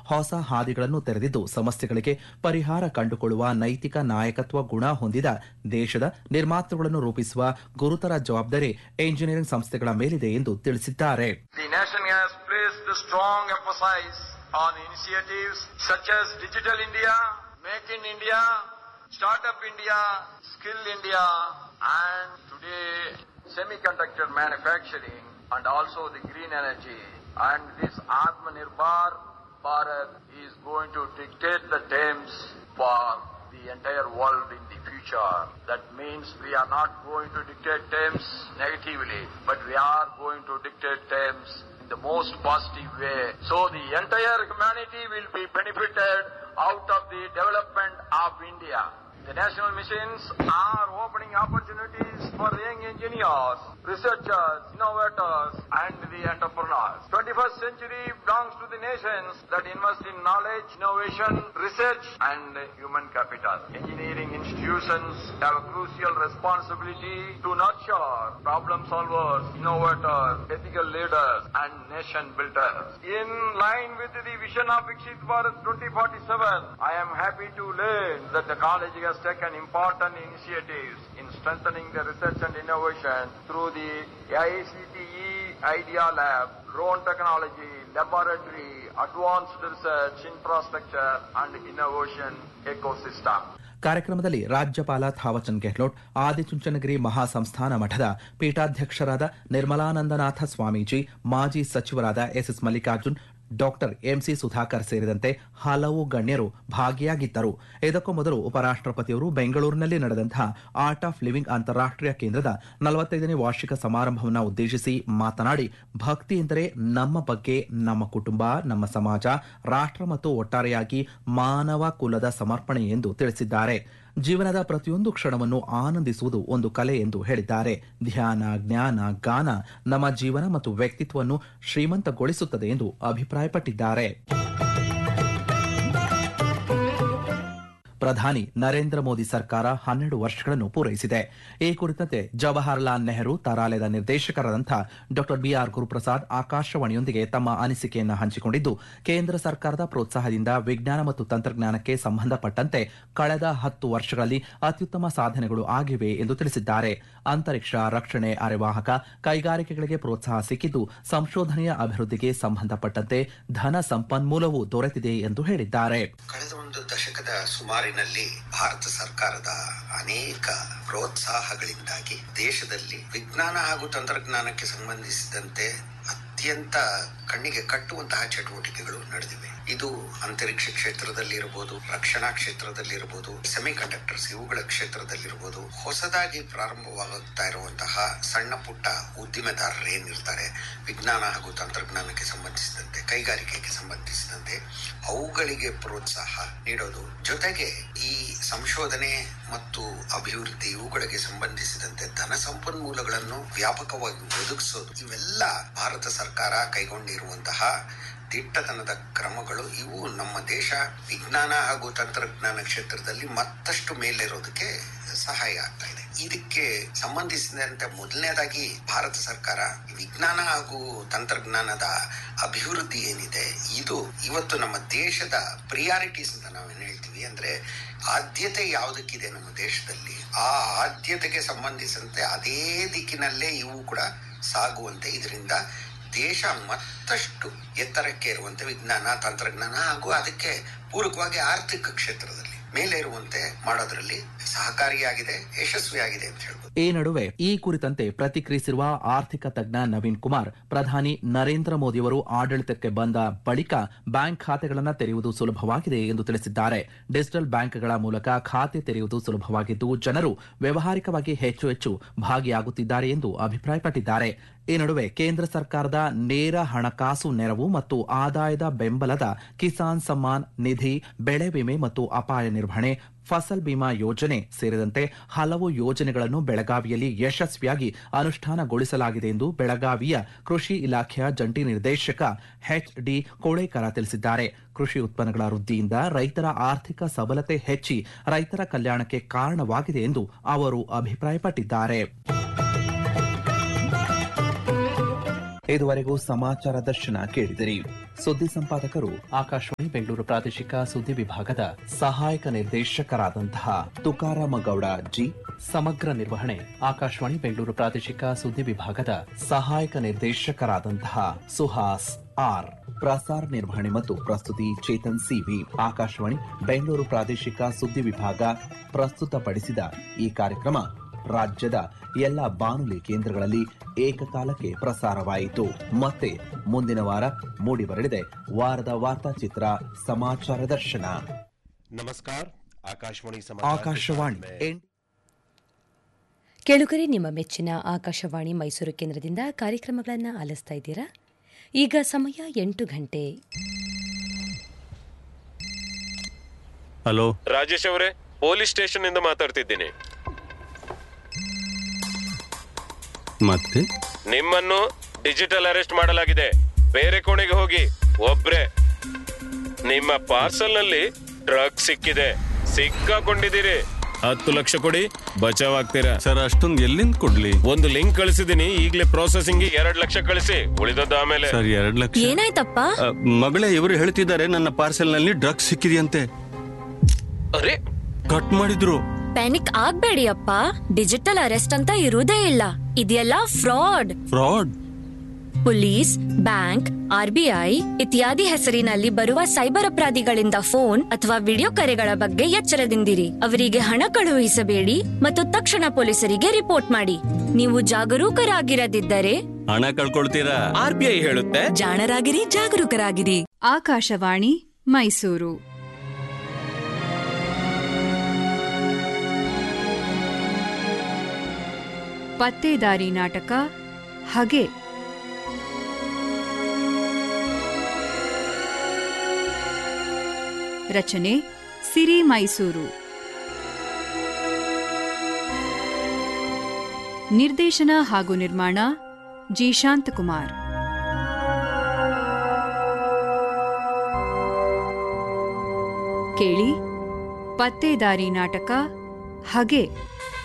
ಹೊಸ ಹಾದಿಗಳನ್ನು ತೆರೆದಿದ್ದು ಸಮಸ್ಯೆಗಳಿಗೆ ಪರಿಹಾರ ಕಂಡುಕೊಳ್ಳುವ ನೈತಿಕ ನಾಯಕತ್ವ ಗುಣ ಹೊಂದಿದ ದೇಶದ ನಿರ್ಮಾತೃಗಳನ್ನು ರೂಪಿಸುವ ಗುರುತರ ಜವಾಬ್ದಾರಿ ಎಂಜಿನಿಯರಿಂಗ್ ಸಂಸ್ಥೆಗಳ ಮೇಲಿದೆ ಎಂದು ತಿಳಿಸಿದ್ದಾರೆ The nation has placed a strong emphasis on initiatives such as Digital India, Make in India, Startup India, Skill India, and today semiconductor manufacturing and also the green energy. And this Atmanirbhar Bharat is going to dictate the terms for the entire world in the future. That means we are not going to dictate terms negatively, but we are going to dictate terms in the most positive way. So the entire humanity will be benefited out of the development of India. The national missions are opening opportunities for young engineers, researchers, innovators, and the entrepreneurs. 21st century belongs to the nations that invest in knowledge, innovation, research, and human capital. Engineering institutions have a crucial responsibility to nurture problem solvers, innovators, ethical leaders, and nation builders. In line with the vision of Vikshit Bharat 2047, I am happy to learn that the college has taken important initiatives in strengthening the research and innovation through the AICTE Idea Lab, drone technology, laboratory, advanced research, infrastructure, and innovation ecosystem. ಕಾರ್ಯಕ್ರಮದಲ್ಲಿ ರಾಜ್ಯಪಾಲ ಥಾವಚಂದ್ ಗೆಹ್ಲೋಟ್ ಆದಿಚುಂಚನಗಿರಿ ಮಹಾಸಂಸ್ಥಾನ ಮಠದ ಪೀಠಾಧ್ಯಕ್ಷರಾದ ನಿರ್ಮಲಾನಂದನಾಥ ಸ್ವಾಮೀಜಿ ಮಾಜಿ ಸಚಿವರಾದ S S Mallikarjun doctor M C Sudhakar ಸೇರಿದಂತೆ ಹಲವು ಗಣ್ಯರು ಭಾಗಿಯಾಗಿದ್ದರು ಇದಕ್ಕೂ ಮೊದಲು ಉಪರಾಷ್ಟಪತಿಯವರು ಬೆಂಗಳೂರಿನಲ್ಲಿ ನಡೆದಂತಹ ಆರ್ಟ್ ಆಫ್ ಲಿವಿಂಗ್ ಅಂತಾರಾಷ್ಟೀಯ ಕೇಂದ್ರದ ನಲವತ್ತೈದನೇ ವಾರ್ಷಿಕ ಸಮಾರಂಭವನ್ನು ಉದ್ದೇಶಿಸಿ ಮಾತನಾಡಿ ಭಕ್ತಿ ಎಂದರೆ ನಮ್ಮ ಬಗ್ಗೆ ನಮ್ಮ ಕುಟುಂಬ ನಮ್ಮ ಸಮಾಜ ರಾಷ್ಟ್ರ ಮತ್ತು ಒಟ್ಟಾರೆಯಾಗಿ ಮಾನವ ಕುಲದ ಸಮರ್ಪಣೆ ಎಂದು ತಿಳಿಸಿದ್ದಾರೆ ಜೀವನದ ಪ್ರತಿಯೊಂದು ಕ್ಷಣವನ್ನು ಆನಂದಿಸುವುದು ಒಂದು ಕಲೆ ಎಂದು ಹೇಳಿದ್ದಾರೆ ಧ್ಯಾನ ಜ್ಞಾನ ಗಾನ ನಮ್ಮ ಜೀವನ ಮತ್ತು ವ್ಯಕ್ತಿತ್ವವನ್ನು ಶ್ರೀಮಂತಗೊಳಿಸುತ್ತದೆ ಎಂದು ಅಭಿಪ್ರಾಯಪಟ್ಟಿದ್ದಾರೆ ಪ್ರಧಾನಿ ನರೇಂದ್ರ ಮೋದಿ ಸರ್ಕಾರ ಹನ್ನೆರಡು ವರ್ಷಗಳನ್ನು ಪೂರೈಸಿದೆ ಈ ಕುರಿತಂತೆ ಜವಾಹರ್ಲಾಲ್ ನೆಹರು ತಾರಾಲಯದ ನಿರ್ದೇಶಕರಾದಂಥ ಡಾಕ್ಟರ್ ಬಿಆರ್ ಗುರುಪ್ರಸಾದ್ ಆಕಾಶವಾಣಿಯೊಂದಿಗೆ ತಮ್ಮ ಅನಿಸಿಕೆಯನ್ನು ಹಂಚಿಕೊಂಡಿದ್ದು ಕೇಂದ್ರ ಸರ್ಕಾರದ ಪ್ರೋತ್ಸಾಹದಿಂದ ವಿಜ್ಞಾನ ಮತ್ತು ತಂತ್ರಜ್ಞಾನಕ್ಕೆ ಸಂಬಂಧಪಟ್ಟಂತೆ ಕಳೆದ ಹತ್ತು ವರ್ಷಗಳಲ್ಲಿ ಅತ್ಯುತ್ತಮ ಸಾಧನೆಗಳು ಆಗಿವೆ ಎಂದು ತಿಳಿಸಿದ್ದಾರೆ ಅಂತರಿಕ್ಷ ರಕ್ಷಣೆ ಅರೆವಾಹಕ ಕೈಗಾರಿಕೆಗಳಿಗೆ ಪ್ರೋತ್ಸಾಹ ಸಿಕ್ಕಿದ್ದು ಸಂಶೋಧನೆಯ ಅಭಿವೃದ್ಧಿಗೆ ಸಂಬಂಧಪಟ್ಟಂತೆ ಧನ ಸಂಪನ್ಮೂಲವೂ ದೊರೆತಿದೆ ಎಂದು ಹೇಳಿದ್ದಾರೆ ಕಳೆದ ಒಂದು ದಶಕದ ಸುಮಾರಿನಲ್ಲಿ ಭಾರತ ಸರ್ಕಾರದ ಅನೇಕ ಪ್ರೋತ್ಸಾಹಗಳಿಂದಾಗಿ ದೇಶದಲ್ಲಿ ವಿಜ್ಞಾನ ಹಾಗೂ ತಂತ್ರಜ್ಞಾನಕ್ಕೆ ಸಂಬಂಧಿಸಿದಂತೆ ಅತ್ಯಂತ ಕಣ್ಣಿಗೆ ಕಟ್ಟುವಂತಹ ಚಟುವಟಿಕೆಗಳು ನಡೆದಿವೆ ಇದು ಅಂತರಿಕ್ಷ ಕ್ಷೇತ್ರದಲ್ಲಿರಬಹುದು ರಕ್ಷಣಾ ಕ್ಷೇತ್ರದಲ್ಲಿರಬಹುದು ಸೆಮಿ ಕಂಡಕ್ಟರ್ಸ್ ಇವುಗಳ ಕ್ಷೇತ್ರದಲ್ಲಿರಬಹುದು ಹೊಸದಾಗಿ ಪ್ರಾರಂಭವಾಗುತ್ತಾ ಇರುವಂತಹ ಸಣ್ಣ ಪುಟ್ಟ ಉದ್ದಿಮೆದಾರರು ಏನಿರ್ತಾರೆ ವಿಜ್ಞಾನ ಹಾಗೂ ತಂತ್ರಜ್ಞಾನಕ್ಕೆ ಸಂಬಂಧಿಸಿದಂತೆ ಕೈಗಾರಿಕೆಗೆ ಸಂಬಂಧಿಸಿದಂತೆ ಅವುಗಳಿಗೆ ಪ್ರೋತ್ಸಾಹ ನೀಡೋದು ಜೊತೆಗೆ ಈ ಸಂಶೋಧನೆ ಮತ್ತು ಅಭಿವೃದ್ಧಿ ಇವುಗಳಿಗೆ ಸಂಬಂಧಿಸಿದಂತೆ ಧನ ಸಂಪನ್ಮೂಲಗಳನ್ನು ವ್ಯಾಪಕವಾಗಿ ಒದಗಿಸೋದು ಇವೆಲ್ಲ ಭಾರತ ಸರ್ಕಾರ ಕೈಗೊಂಡಿರುವಂತಹ ದಿಟ್ಟತನದ ಕ್ರಮಗಳು ಇವು ನಮ್ಮ ದೇಶ ವಿಜ್ಞಾನ ಹಾಗೂ ತಂತ್ರಜ್ಞಾನ ಕ್ಷೇತ್ರದಲ್ಲಿ ಮತ್ತಷ್ಟು ಮೇಲೇರೋದಕ್ಕೆ ಸಹಾಯ ಆಗ್ತಾ ಇದೆ ಇದಕ್ಕೆ ಸಂಬಂಧಿಸಿದಂತೆ ಮೊದಲನೇದಾಗಿ ಭಾರತ ಸರ್ಕಾರ ವಿಜ್ಞಾನ ಹಾಗೂ ತಂತ್ರಜ್ಞಾನದ ಅಭಿವೃದ್ಧಿ ಏನಿದೆ ಇದು ಇವತ್ತು ನಮ್ಮ ದೇಶದ ಪ್ರಿಯಾರಿಟೀಸ್ ಅಂತ ನಾವೇನು ಹೇಳ್ತೀವಿ ಅಂದ್ರೆ ಆದ್ಯತೆ ಯಾವುದಕ್ಕಿದೆ ನಮ್ಮ ದೇಶದಲ್ಲಿ ಆ ಆದ್ಯತೆಗೆ ಸಂಬಂಧಿಸಿದಂತೆ ಅದೇ ದಿಕ್ಕಿನಲ್ಲೇ ಇವು ಕೂಡ ಸಾಗುವಂತೆ ಇದರಿಂದ ದೇಶ ಮತ್ತಷ್ಟು ಎತ್ತರಕ್ಕೆ ಇರುವಂತೆ ವಿಜ್ಞಾನ ತಂತ್ರಜ್ಞಾನ ಹಾಗೂ ಅದಕ್ಕೆ ಪೂರಕವಾಗಿ ಆರ್ಥಿಕ ಕ್ಷೇತ್ರದಲ್ಲಿ ಮೇಲೆ ಇರುವಂತೆ ಮಾಡೋದ್ರಲ್ಲಿ ಸಹಕಾರಿಯಾಗಿದೆ ಯಶಸ್ವಿಯಾಗಿದೆ ಅಂತ ಹೇಳ್ಬೋದು ಈ ನಡುವೆ ಈ ಕುರಿತಂತೆ ಪ್ರತಿಕ್ರಿಯಿಸಿರುವ ಆರ್ಥಿಕ ತಜ್ಞ ನವೀನ್ ಕುಮಾರ್ ಪ್ರಧಾನಿ ನರೇಂದ್ರ ಮೋದಿಯವರು ಆಡಳಿತಕ್ಕೆ ಬಂದ ಬಳಿಕ ಬ್ಯಾಂಕ್ ಖಾತೆಗಳನ್ನು ತೆರೆಯುವುದು ಸುಲಭವಾಗಿದೆ ಎಂದು ತಿಳಿಸಿದ್ದಾರೆ ಡಿಜಿಟಲ್ ಬ್ಯಾಂಕ್ಗಳ ಮೂಲಕ ಖಾತೆ ತೆರೆಯುವುದು ಸುಲಭವಾಗಿದ್ದು ಜನರು ವ್ಯವಹಾರಿಕವಾಗಿ ಹೆಚ್ಚು ಹೆಚ್ಚು ಭಾಗಿಯಾಗುತ್ತಿದ್ದಾರೆ ಎಂದು ಅಭಿಪ್ರಾಯಪಟ್ಟಿದ್ದಾರೆ ಈ ನಡುವೆ ಕೇಂದ್ರ ಸರ್ಕಾರದ ನೇರ ಹಣಕಾಸು ನೆರವು ಮತ್ತು ಆದಾಯದ ಬೆಂಬಲದ ಕಿಸಾನ್ ಸಮ್ಮಾನ್ ನಿಧಿ ಬೆಳೆ ವಿಮೆ ಮತ್ತು ಅಪಾಯ ನಿರ್ವಹಣೆ ಫಸಲ್ ಬಿಮಾ ಯೋಜನೆ ಸೇರಿದಂತೆ ಹಲವು ಯೋಜನೆಗಳನ್ನು ಬೆಳಗಾವಿಯಲ್ಲಿ ಯಶಸ್ವಿಯಾಗಿ ಅನುಷ್ಠಾನಗೊಳಿಸಲಾಗಿದೆ ಎಂದು ಬೆಳಗಾವಿಯ ಕೃಷಿ ಇಲಾಖೆಯ ಜಂಟಿ ನಿರ್ದೇಶಕ ಎಚ್ ಡಿ ಕೋಳೇಕರ ತಿಳಿಸಿದ್ದಾರೆ ಕೃಷಿ ಉತ್ಪನ್ನಗಳ ವೃದ್ಧಿಯಿಂದ ರೈತರ ಆರ್ಥಿಕ ಸಬಲತೆ ಹೆಚ್ಚಿ ರೈತರ ಕಲ್ಯಾಣಕ್ಕೆ ಕಾರಣವಾಗಿದೆ ಎಂದು ಅವರು ಅಭಿಪ್ರಾಯಪಟ್ಟಿದ್ದಾರೆ ಇದುವರೆಗೂ ಸಮಾಚಾರ ದರ್ಶನ ಕೇಳಿದಿರಿ ಸುದ್ದಿ ಸಂಪಾದಕರು ಆಕಾಶವಾಣಿ ಬೆಂಗಳೂರು ಪ್ರಾದೇಶಿಕ ಸುದ್ದಿ ವಿಭಾಗದ ಸಹಾಯಕ ನಿರ್ದೇಶಕರಾದಂತಹ ತುಕಾರಾಮ ಗೌಡ ಜಿ ಸಮಗ್ರ ನಿರ್ವಹಣೆ ಆಕಾಶವಾಣಿ ಬೆಂಗಳೂರು ಪ್ರಾದೇಶಿಕ ಸುದ್ದಿ ವಿಭಾಗದ ಸಹಾಯಕ ನಿರ್ದೇಶಕರಾದಂತಹ ಸುಹಾಸ್ ಆರ್ ಪ್ರಸಾರ ನಿರ್ವಹಣೆ ಮತ್ತು ಪ್ರಸ್ತುತಿ ಚೇತನ್ ಸಿವಿ ಆಕಾಶವಾಣಿ ಬೆಂಗಳೂರು ಪ್ರಾದೇಶಿಕ ಸುದ್ದಿ ವಿಭಾಗ ಪ್ರಸ್ತುತಪಡಿಸಿದ ಈ ಕಾರ್ಯಕ್ರಮ ರಾಜ್ಯದ ಎಲ್ಲ ಬಾನುಲಿ ಕೇಂದ್ರಗಳಲ್ಲಿ ಏಕಕಾಲಕ್ಕೆ ಪ್ರಸಾರವಾಯಿತು ಮತ್ತೆ ಮುಂದಿನ ವಾರ ಮೂಡಿಬರಲಿದೆ ವಾರದ ವಾರ್ತಾಚಿತ್ರ ಸಮಾಚಾರ ದರ್ಶನ नमस्कार आकाशवाणी समाचार के ಆಕಾಶವಾಣಿ साथ मैं- ಎನ್- ಕೆಳುಗರೆ ನಿಮ್ಮ ಮೆಚ್ಚಿನ ಆಕಾಶವಾಣಿ ಮೈಸೂರು ಕೇಂದ್ರದಿಂದ ಕಾರ್ಯಕ್ರಮಗಳನ್ನು ಆಲಿಸ್ತಾ ಇದ್ದೀರಾ ಈಗ ಸಮಯ ಎಂಟು ಗಂಟೆ ಹಲೋ ರಾಜೇಶ್ ಅವರೇ ಪೊಲೀಸ್ ಸ್ಟೇಷನ್ ಇಂದ ಮಾತಾಡ್ತಿದ್ದೀನಿ ಮತ್ತೆ ನಿಮ್ಮನ್ನು ಡಿಜಿಟಲ್ ಅರೆಸ್ಟ್ ಮಾಡಲಾಗಿದೆ ಬೇರೆ ಕೋಣೆಗೆ ಹೋಗಿ ಒಬ್ರೆ ನಿಮ್ಮ ಪಾರ್ಸಲ್ ನಲ್ಲಿ ಡ್ರಗ್ ಸಿಕ್ಕಿದೆ ಸಿಕ್ಕಾಕೊಂಡಿದ್ದೀರಿ ಹತ್ತು ಲಕ್ಷ ಕೊಡಿ ಬಚಾವ್ ಆಗ್ತೀರಾ ಸರ್ ಅಷ್ಟೊಂದು ಎಲ್ಲಿಂದ ಕೊಡ್ಲಿ ಒಂದು ಲಿಂಕ್ ಕಳಿಸಿದೀನಿ ಈಗಲೇ ಪ್ರೊಸೆಸಿಂಗ್ ಎರಡ್ ಲಕ್ಷ ಕಳಿಸಿ ಉಳಿದದ್ದು ಆಮೇಲೆ ಸರ್ ಎರಡ್ ಲಕ್ಷ ಏನಾಯ್ತಪ್ಪ ಅ, ಮಗಳೇ ಇವರು ಹೇಳ್ತಿದ್ದಾರೆ ನನ್ನ ಪಾರ್ಸೆಲ್ ನಲ್ಲಿ ಡ್ರಗ್ಸ್ ಸಿಕ್ಕಿದೆಯಂತೆ ಅರೆ ಕಟ್ ಮಾಡಿದ್ರು ಪ್ಯಾನಿಕ್ ಆಗ್ಬೇಡಿ ಅಪ್ಪ ಡಿಜಿಟಲ್ ಅರೆಸ್ಟ್ ಅಂತ ಇರುವುದೇ ಇಲ್ಲ ಇದೆಲ್ಲ fraud fraud police bank RBI ಇತ್ಯಾದಿ ಹೆಸರಿನಲ್ಲಿ ಬರುವ ಸೈಬರ್ ಅಪರಾಧಿಗಳಿಂದ ಫೋನ್ ಅಥವಾ ವಿಡಿಯೋ ಕರೆಗಳ ಬಗ್ಗೆ ಎಚ್ಚರದಿಂದಿರಿ ಅವರಿಗೆ ಹಣ ಕಳುಹಿಸಬೇಡಿ ಮತ್ತು ತಕ್ಷಣ ಪೊಲೀಸರಿಗೆ ರಿಪೋರ್ಟ್ ಮಾಡಿ ನೀವು ಜಾಗರೂಕರಾಗಿರದಿದ್ದರೆ ಹಣ ಕಳ್ಕೊಳ್ತೀರಾ ಆರ್ ಬಿ ಐ ಹೇಳುತ್ತೆ ಜಾಣರಾಗಿರಿ ಜಾಗರೂಕರಾಗಿರಿ ಆಕಾಶವಾಣಿ ಮೈಸೂರು ಪತ್ತೇದಾರಿ ನಾಟಕ ಹಗೆ ರಚನೆ ಸಿರಿ ಮೈಸೂರು ನಿರ್ದೇಶನ ಹಾಗೂ ನಿರ್ಮಾಣ ಜಿ ಶಾಂತಕುಮಾರ್ ಕೇಳಿ ಪತ್ತೇದಾರಿ ನಾಟಕ ಹಗೆ